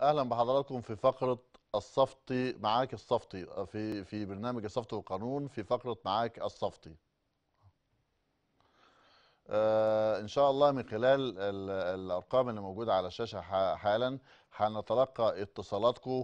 اهلا بحضراتكم في فقره الصفتي معاك الصفتي في في برنامج الصفتي والقانون في فقره معاك الصفتي آه ان شاء الله من خلال ال- الارقام اللي موجوده على الشاشه ح- حالا هنتلقى اتصالاتكم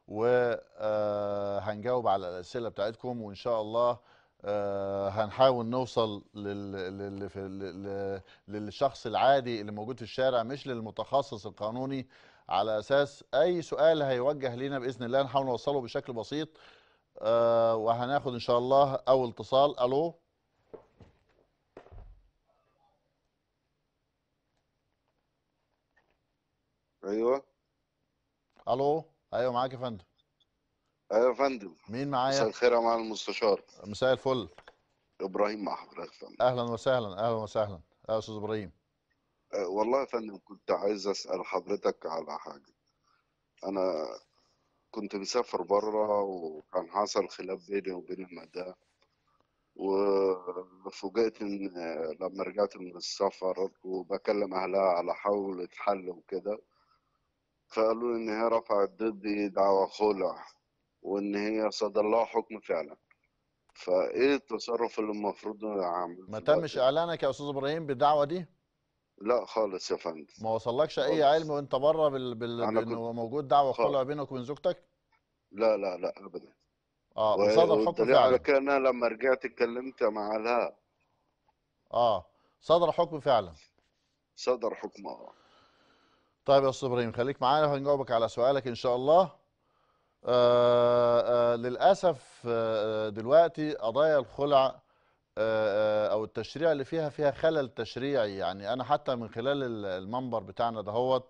وهنجاوب على الاسئله بتاعتكم وان شاء الله آه، هنحاول نوصل لل... لل... في- لل... للشخص العادي اللي موجود في الشارع مش للمتخصص القانوني على اساس اي سؤال هيوجه لينا باذن الله نحاول نوصله بشكل بسيط آه، وهناخد ان شاء الله اول اتصال الو ايوه الو ايوه معاك يا فندم ايوه يا فندم مين مساء معايا الخير يا معالي المستشار مساء الفل ابراهيم مع حضرتك يا فندم اهلا وسهلا اهلا وسهلا يا استاذ ابراهيم أه والله يا فندم كنت عايز اسال حضرتك على حاجه انا كنت مسافر بره وكان حصل خلاف بيني وبين المدام وفوجئت ان لما رجعت من السفر وبكلم اهلها على حول حل وكده فقالوا لي ان هي رفعت ضدي دعوى خلع وان هي صدر لها حكم فعلا فايه التصرف اللي المفروض اعمله ما في تمش الوقت ده؟ اعلانك يا استاذ ابراهيم بالدعوه دي لا خالص يا فندم ما وصلكش اي خالص. علم وانت بره بال... بال... أنا بانه موجود دعوه خالص. خلع بينك وبين زوجتك لا لا لا ابدا اه و- وصدر حكم والدليل على فعلا كده إن أنا لما رجعت اتكلمت مع الها اه صدر حكم فعلا صدر حكم اه طيب يا استاذ ابراهيم خليك معانا وهنجاوبك على سؤالك ان شاء الله آه آه للاسف آه دلوقتي قضايا الخلع آه آه او التشريع اللي فيها فيها خلل تشريعي يعني انا حتى من خلال ال- المنبر بتاعنا دهوت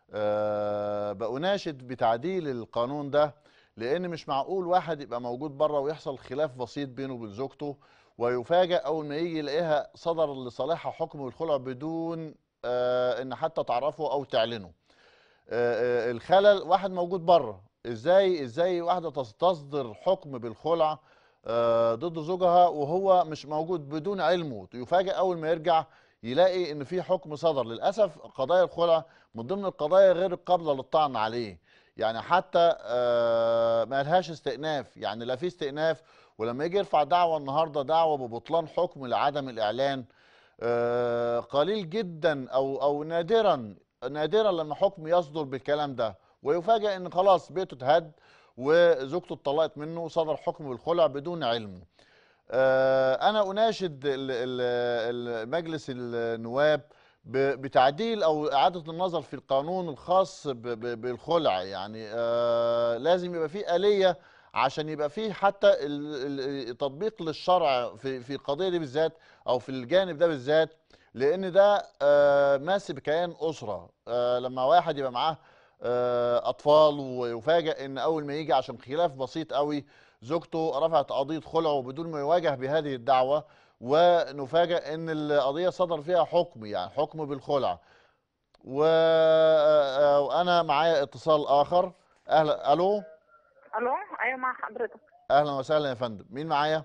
آه بأناشد بتعديل القانون ده لان مش معقول واحد يبقى موجود بره ويحصل خلاف بسيط بينه وبين زوجته ويفاجأ اول ما يجي يلاقيها صدر لصالحها حكم بالخلع بدون آه ان حتى تعرفه او تعلنه آه، آه، الخلل واحد موجود بره ازاي ازاي واحده تص- تصدر حكم بالخلع آه، ضد زوجها وهو مش موجود بدون علمه يفاجئ اول ما يرجع يلاقي ان في حكم صدر للاسف قضايا الخلع من ضمن القضايا غير القابله للطعن عليه يعني حتى آه، ما لهاش استئناف يعني لا في استئناف ولما يجي يرفع دعوه النهارده دعوه ببطلان حكم لعدم الاعلان آه، قليل جدا او او نادرا نادرا لما حكم يصدر بالكلام ده ويفاجئ ان خلاص بيته اتهد وزوجته اتطلقت منه وصدر حكم بالخلع بدون علمه آه، انا اناشد ال- ال- ال- مجلس النواب ب- بتعديل او اعاده النظر في القانون الخاص ب- ب- بالخلع يعني آه، لازم يبقى فيه اليه عشان يبقى فيه حتى ال- ال- تطبيق للشرع في في القضيه دي بالذات او في الجانب ده بالذات لان ده آه، ماسي بكيان اسره آه، لما واحد يبقى معاه آه، اطفال ويفاجئ ان اول ما يجي عشان خلاف بسيط قوي زوجته رفعت قضيه خلعه بدون ما يواجه بهذه الدعوه ونفاجئ ان القضيه صدر فيها حكم يعني حكم بالخلع و- آه، وانا معايا اتصال اخر اهلا الو الو ايوه مع حضرتك اهلا وسهلا يا فندم مين معايا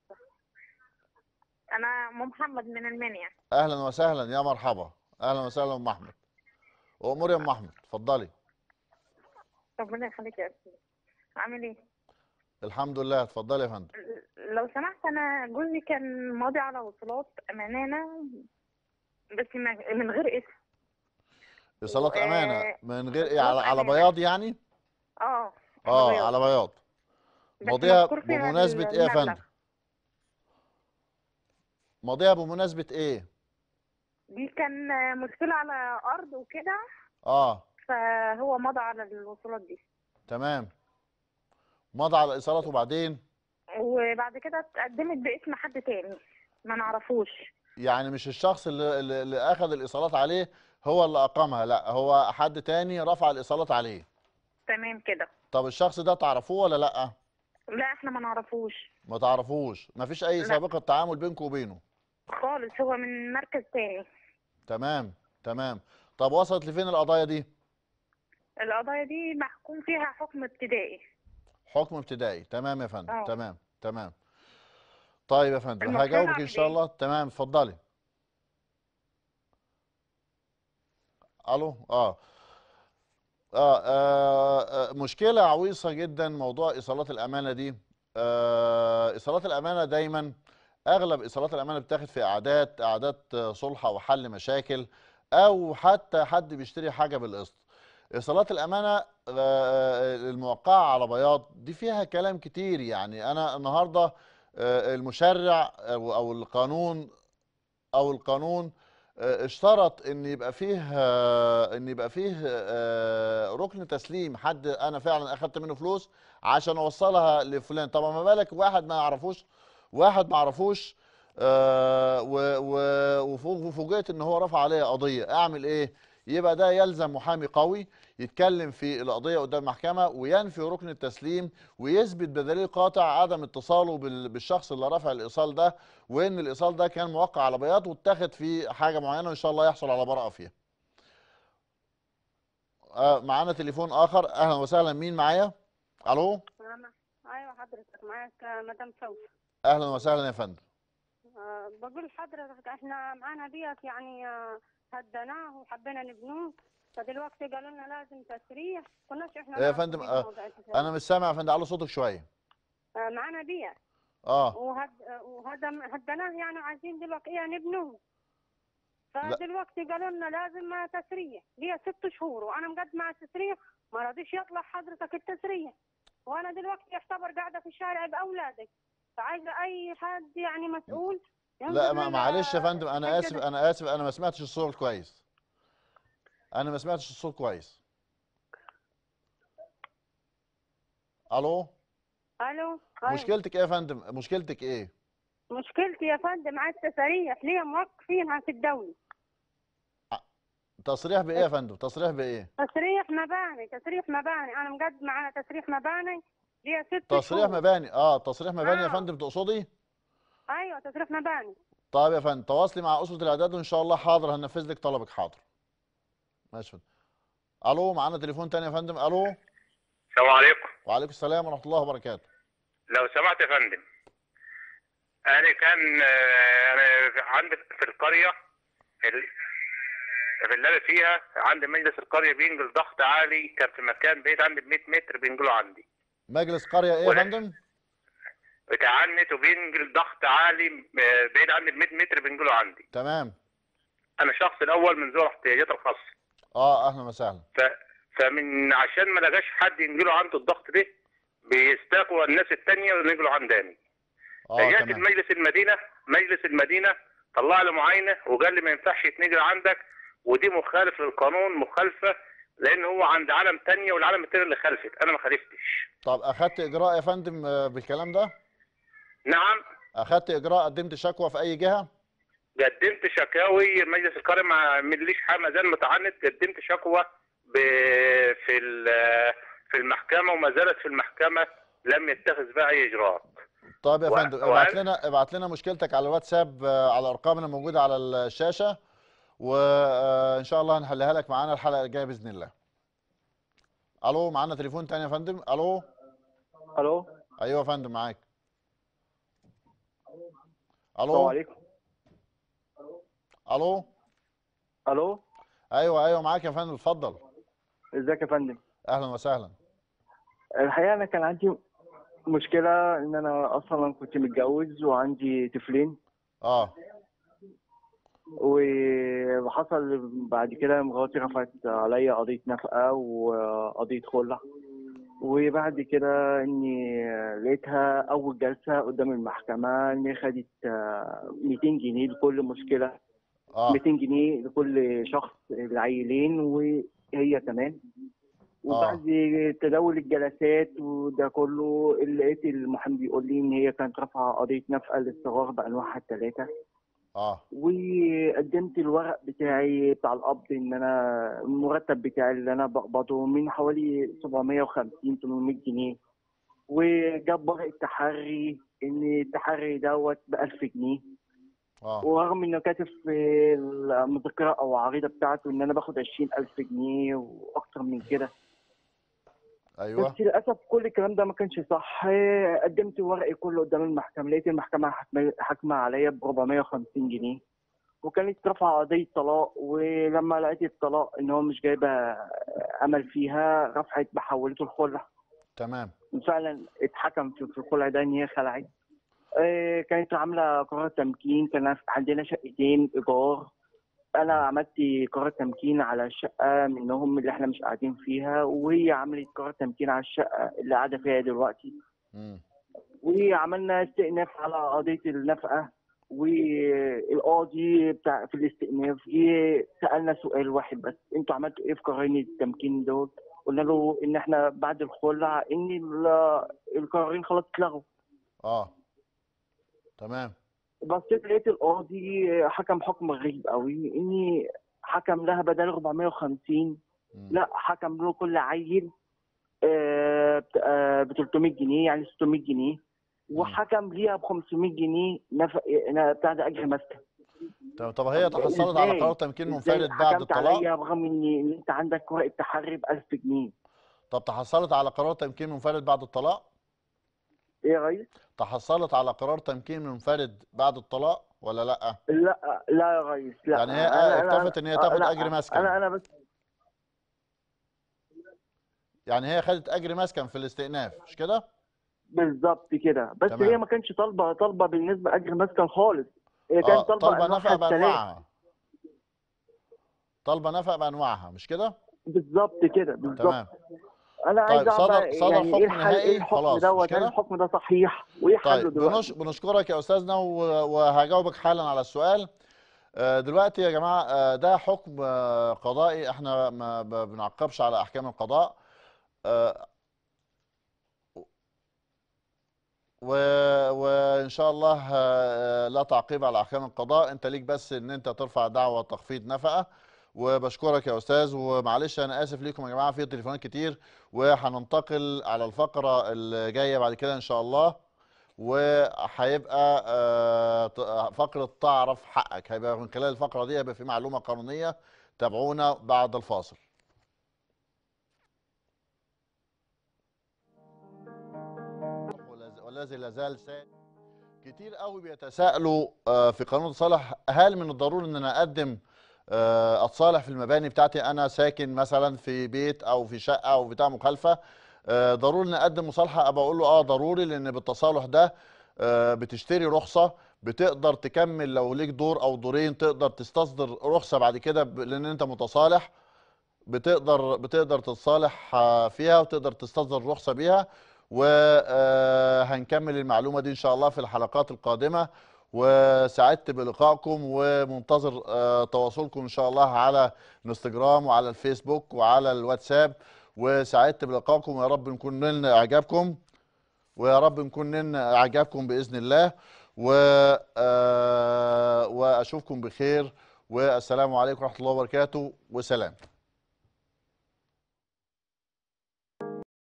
انا ام محمد من المنيا اهلا وسهلا يا مرحبا اهلا وسهلا ام احمد امور يا ام احمد اتفضلي ربنا يخليك يا استاذ عامل ايه الحمد لله اتفضلي يا فندم لو سمحت انا جوزي كان ماضي على وصولات امانه بس ما- من غير اسم ايصالات و- امانه من غير ايه إيصالات على على أمانة. بياض يعني اه اه بياض. على بياض بس ماضيها مذكور فيها بمناسبه ايه يا المبلغ. فندم ماضيها بمناسبه ايه دي كان مشكله على ارض وكده اه فهو مضى على الوصولات دي تمام مضى على الايصالات وبعدين وبعد كده اتقدمت باسم حد تاني ما نعرفوش يعني مش الشخص اللي, اللي اللي اخذ الايصالات عليه هو اللي اقامها لا هو حد تاني رفع الايصالات عليه تمام كده طب الشخص ده تعرفوه ولا لا لا احنا ما نعرفوش ما تعرفوش ما فيش اي لا. سابقه تعامل بينكم وبينه خالص هو من مركز تاني تمام تمام طب وصلت لفين القضايا دي القضايا دي محكوم فيها حكم ابتدائي حكم ابتدائي تمام يا فندم اه. تمام تمام طيب يا فندم المفروض هجاوبك ان أعمل شاء إيه؟ الله تمام اتفضلي الو اه آه, آه, آه مشكلة عويصة جدا موضوع إيصالات الأمانة دي آه إيصالات الأمانة دايما أغلب إيصالات الأمانة بتاخد في قعدات قعدات آه، صلح وحل مشاكل أو حتى حد بيشتري حاجة بالقسط إيصالات الأمانة آه، الموقعة على بياض دي فيها كلام كتير يعني أنا النهاردة آه، المشرع أو أو القانون او القانون آه، اشترط ان يبقى فيه آه، ان يبقى فيه آه، ركن تسليم حد انا فعلا اخدت منه فلوس عشان اوصلها لفلان طب ما بالك واحد ما يعرفوش واحد ما يعرفوش آه، و- و- وفوج- وفوجئت ان هو رفع عليا قضيه اعمل ايه يبقى ده يلزم محامي قوي يتكلم في القضيه قدام المحكمه وينفي ركن التسليم ويثبت بدليل قاطع عدم اتصاله بال- بالشخص اللي رفع الايصال ده وان الايصال ده كان موقع على بياض واتاخد في حاجه معينه وان شاء الله يحصل على براءه فيها. آه معانا تليفون اخر اهلا وسهلا مين معايا؟ الو ايوه حضرتك معاك مدام فوزي اهلا وسهلا يا فندم. أه بقول لحضرتك احنا معانا بيت يعني آه، هدناه وحبينا نبنوه فدلوقتي قالوا لنا لازم تسريح كناش احنا إيه يا نعرف فندم، في آه، موضوع التسريح. انا مش سامع يا فندم على صوتك شويه. آه، معانا بيت اه وهد آه، وهدم هدناه يعني عايزين دلوقتي ايه نبنوه فدلوقتي قالوا لنا لازم تسريح ليه ست شهور وانا مقدمه على التسريح ما رضيش يطلع حضرتك التسريح وانا دلوقتي يعتبر قاعده في الشارع باولادي فعايزه اي حد يعني مسؤول لا ينظر ما لل- معلش يا فندم انا الحاجة اسف دي. انا اسف انا ما سمعتش الصوت كويس. انا ما سمعتش الصوت كويس. الو الو أيوة. مشكلتك ايه يا فندم؟ مشكلتك ايه؟ مشكلتي يا فندم على التساريح ليه موقفينها في الدولة تصريح بايه يا فندم؟ تصريح بايه؟ تسريح مباني تسريح مباني انا مقدمة على تسريح مباني ليه ست تصريح شهور. مباني اه تصريح مباني يا آه. فندم تقصدي؟ ايوه تسريح مباني طيب يا فندم تواصلي مع اسره الاعداد وان شاء الله حاضر هننفذ لك طلبك حاضر. ماشي يا فندم. الو معانا تليفون تاني يا فندم الو السلام عليكم وعليكم السلام ورحمه الله وبركاته. لو سمحت يا فندم انا كان آه، انا عندي في القريه ال- في اللي أنا فيها عند مجلس القريه بينقل ضغط عالي كان في مكان بعيد عني ب 100 متر بينقله عندي مجلس قريه ايه يا ولا- فندم؟ بتعنت وبينقل ضغط عالي آه، بعيد عني ب 100 متر بينقله عندي تمام انا الشخص الاول من ذوي الاحتياجات الخاصه اه اهلا وسهلا. ف... فمن عشان ما لقاش حد ينقله عنده الضغط ده بيستقوا الناس التانية وينقلوا عنداني اه رجعت تمام لمجلس المدينه مجلس المدينه طلع لي معاينه وقال لي ما ينفعش يتنقل عندك ودي مخالف للقانون مخالفه لان هو عند علم تانية والعلم التاني اللي خالفت انا ما خالفتش طب اخدت اجراء يا فندم آه، بالكلام ده؟ نعم اخدت اجراء قدمت شكوى في اي جهه؟ قدمت شكاوي مجلس القرية ما عمليش حاجه ما زال متعنت قدمت شكوى ب... في ال... في المحكمه وما زالت في المحكمه لم يتخذ بها اي اجراء طيب يا و- فندم وهل- ابعت لنا ابعت لنا مشكلتك على الواتساب آه، على ارقامنا الموجوده على الشاشه وان شاء الله هنحلها لك معانا الحلقه الجايه باذن الله. الو معانا تليفون تاني يا فندم الو الو ايوه يا فندم معاك. السلام الو عليكم الو الو ايوه ايوه معاك يا فندم اتفضل ازيك يا فندم اهلا وسهلا. الحقيقه انا كان عندي مشكله ان انا اصلا كنت متجوز وعندي طفلين اه وحصل بعد كده مراتي رفعت عليا قضيه نفقه وقضيه خلع وبعد كده اني لقيتها اول جلسه قدام المحكمه ان هي خدت آه، 200 جنيه لكل مشكله اه 200 جنيه لكل شخص العيلين وهي كمان وبعد تداول الجلسات وده كله لقيت المحامي بيقول لي ان هي كانت رافعه قضيه نفقه للصغار بانواعها الثلاثه اه وقدمت الورق بتاعي بتاع القبض ان انا المرتب بتاعي اللي انا بقبضه من حوالي 750 800 جنيه وجاب ورق التحري ان التحري دوت ب 1000 جنيه اه ورغم انه كاتب في المذكره او العريضه بتاعته ان انا باخد 20000 جنيه واكتر من كده ايوه بس للاسف كل الكلام ده ما كانش صح قدمت ورقي كله قدام المحكمه لقيت المحكمه حاكمه حاكمه عليا ب 450 جنيه وكانت رافعه قضيه طلاق ولما لقيت الطلاق ان هو مش جايبه امل فيها رفعت بحولته الخلع تمام وفعلا اتحكم في في الخلع ده ان هي خلعت آه، كانت عامله قرار تمكين كان عندنا شقتين ايجار انا عملت قرار تمكين على الشقه منهم اللي احنا مش قاعدين فيها وهي عملت قرار تمكين على الشقه اللي قاعده فيها دلوقتي مم. وعملنا استئناف على قضيه النفقه والقاضي بتاع في الاستئناف جه سالنا سؤال واحد بس انتوا عملتوا ايه في قرارين التمكين دول؟ قلنا له ان احنا بعد الخلع ان ال- القرارين خلاص اتلغوا اه تمام بصيت لقيت القاضي حكم حكم غريب قوي اني حكم لها بدل 450 مم. لا حكم له كل عيل ب 300 جنيه يعني 600 جنيه وحكم ليها ب 500 جنيه نفق بتاع ده اجر مسكن طب طب هي تحصلت على إزاي؟ قرار تمكين إزاي منفرد بعد حكمت الطلاق عليا برغم ان إن انت عندك ورقه تحري ب 1000 جنيه طب تحصلت على قرار تمكين منفرد بعد الطلاق ايه يا ريس؟ تحصلت على قرار تمكين منفرد بعد الطلاق ولا لا لا لا يا ريس لا يعني هي أنا- أنا- اكتفت ان هي أنا- تاخد لا، اجر مسكن انا انا بس يعني هي خدت اجر مسكن في الاستئناف مش كده بالظبط كده بس تمام. هي ما كانش طالبه طالبه بالنسبه اجر مسكن خالص هي اه كانت طالبه طالبه أنواع نفقه الثلاث. بانواعها طالبه نفقه بانواعها مش كده بالظبط كده بالظبط تمام انا عايز طيب، اعرف صدر- بقى صدر يعني حكم ايه الحل نهائي؟ ايه الحكم خلاص، مش دوت هل كده؟ الحكم ده صحيح وايه حله طيب دلوقتي بنش... بنشكرك يا استاذنا و- وهجاوبك حالا على السؤال آه، دلوقتي يا جماعه آه، ده حكم آه، قضائي احنا ما ب- بنعقبش على احكام القضاء آه، و... وان شاء الله آه، لا تعقيب على احكام القضاء انت ليك بس ان انت ترفع دعوى تخفيض نفقه وبشكرك يا استاذ ومعلش انا اسف ليكم يا جماعه في تليفونات كتير وهننتقل على الفقره اللي جايه بعد كده ان شاء الله وهيبقى آه، ت- فقره تعرف حقك هيبقى من خلال الفقره دي هيبقى في معلومه قانونيه تابعونا بعد الفاصل والذي- والذي لا زال سائل كتير قوي بيتساءلوا آه، في قانون التصالح هل من الضروري ان انا اقدم آه، اتصالح في المباني بتاعتي انا ساكن مثلا في بيت او في شقه او بتاع مخالفه آه، ضروري ان اقدم مصالحه ابقى اقول له اه ضروري لان بالتصالح ده آه، بتشتري رخصه بتقدر تكمل لو ليك دور او دورين تقدر تستصدر رخصه بعد كده ب- لان انت متصالح بتقدر بتقدر تتصالح آه، فيها وتقدر تستصدر رخصه بيها وهنكمل المعلومه دي ان شاء الله في الحلقات القادمه وسعدت بلقائكم ومنتظر آه، تواصلكم ان شاء الله على الانستجرام وعلى الفيسبوك وعلى الواتساب وسعدت بلقائكم ويا رب نكون نلنا اعجابكم ويا رب نكون نلنا اعجابكم باذن الله و آه، واشوفكم بخير والسلام عليكم ورحمه الله وبركاته وسلام